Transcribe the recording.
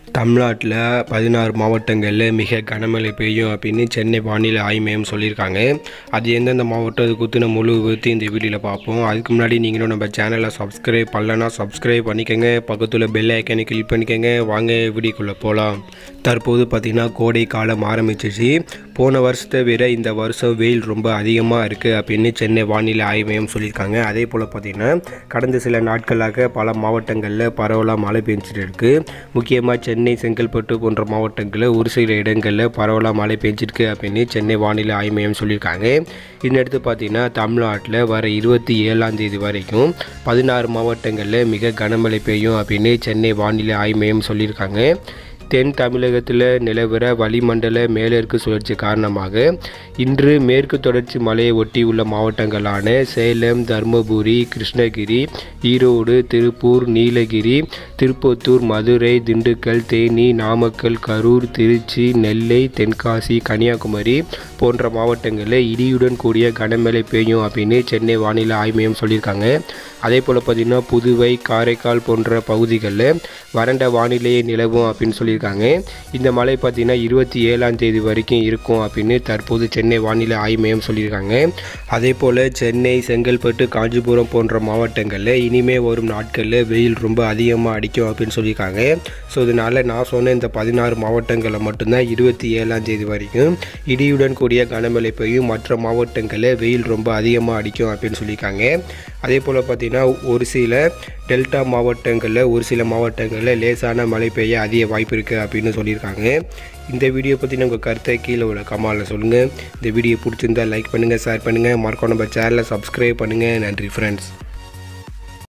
தமிழ்நாட்டில் பதினாறு மாவட்டங்களில் மிக கனமழை பெய்யும் அப்படின்னு சென்னை வானிலை ஆய்வு மையம் சொல்லியிருக்காங்க அது எந்தெந்த மாவட்டம் அது குத்தின முழு விவரத்தை இந்த வீடியோவில் பார்ப்போம் அதுக்கு முன்னாடி நீங்களும் நம்ம சேனலை சப்ஸ்கிரைப் பண்ணலன்னா சப்ஸ்கிரைப் பண்ணிக்கோங்க பக்கத்தில் பெல் ஐக்கனை கிளிக் பண்ணிக்கோங்க வாங்க வீடியோக்குள்ளே போகலாம் தற்போது பார்த்திங்கன்னா கோடை காலம் ஆரம்பிச்சிச்சு போன வருஷத்தை விட இந்த வருஷம் வெயில் ரொம்ப அதிகமாக இருக்குது அப்படின்னு சென்னை வானிலை ஆய்வு மையம் சொல்லியிருக்காங்க அதே போல் பார்த்திங்கன்னா கடந்த சில நாட்களாக பல மாவட்டங்களில் பரவலாக மழை பெஞ்சிட்டு இருக்குது முக்கியமாக சென்னை செங்கல்பட்டு போன்ற மாவட்டங்களில் ஒரு சில இடங்களில் பரவலாக மழை பெஞ்சிருக்கு அப்படின்னு சென்னை வானிலை ஆய்வு மையம் சொல்லியிருக்காங்க இதனடுத்து பார்த்திங்கன்னா தமிழ்நாட்டில் வர இருபத்தி ஏழாம் தேதி வரைக்கும் பதினாறு மாவட்டங்களில் மிக கனமழை பெய்யும் அப்படின்னு சென்னை வானிலை ஆய்வு மையம் சொல்லியிருக்காங்க தென் தமிழகத்தில் நிலவர வளிமண்டல மேலற்கு சுழற்சி காரணமாக இன்று மேற்கு தொடர்ச்சி மலையை ஒட்டியுள்ள மாவட்டங்களான சேலம் தருமபுரி கிருஷ்ணகிரி ஈரோடு திருப்பூர் நீலகிரி திருப்பத்தூர் மதுரை திண்டுக்கல் தேனி நாமக்கல் கரூர் திருச்சி நெல்லை தென்காசி கன்னியாகுமரி போன்ற மாவட்டங்களில் இடியுடன் கூடிய கனமழை பெய்யும் அப்படின்னு சென்னை வானிலை ஆய்வு மையம் சொல்லியிருக்காங்க அதே போல் பார்த்திங்கன்னா புதுவை காரைக்கால் போன்ற பகுதிகளில் வறண்ட வானிலையே நிலவும் அப்படின்னு சொல்லியிருக்காங்க இந்த மழை பார்த்திங்கன்னா இருபத்தி ஏழாம் தேதி வரைக்கும் இருக்கும் அப்படின்னு தற்போது சென்னை வானிலை ஆய்வு மையம் சொல்லியிருக்காங்க அதே போல் சென்னை செங்கல்பட்டு காஞ்சிபுரம் போன்ற மாவட்டங்களில் இனிமே வரும் நாட்களில் வெயில் ரொம்ப அதிகமாக அடிக்கும் அப்படின்னு சொல்லியிருக்காங்க ஸோ இதனால் நான் சொன்ன இந்த பதினாறு மாவட்டங்களில் மட்டும்தான் இருபத்தி ஏழாம் தேதி வரைக்கும் இடியுடன் கூடிய கனமழை பெய்யும் மற்ற மாவட்டங்களில் வெயில் ரொம்ப அதிகமாக அடிக்கும் அப்படின்னு சொல்லியிருக்காங்க அதே போல் பார்த்திங்கன்னா ஒரு சில டெல்டா மாவட்டங்களில் ஒரு சில மாவட்டங்களில் லேசான மழை பெய்ய அதிக வாய்ப்பு இருக்குது அப்படின்னு சொல்லியிருக்காங்க இந்த வீடியோ பற்றின உங்கள் கருத்தை கீழே உள்ள கமாலில் சொல்லுங்கள் இந்த வீடியோ பிடிச்சிருந்தா லைக் பண்ணுங்கள் ஷேர் பண்ணுங்கள் மறக்காம நம்ம சேனலை சப்ஸ்கிரைப் பண்ணுங்கள் நன்றி ஃப்ரெண்ட்ஸ்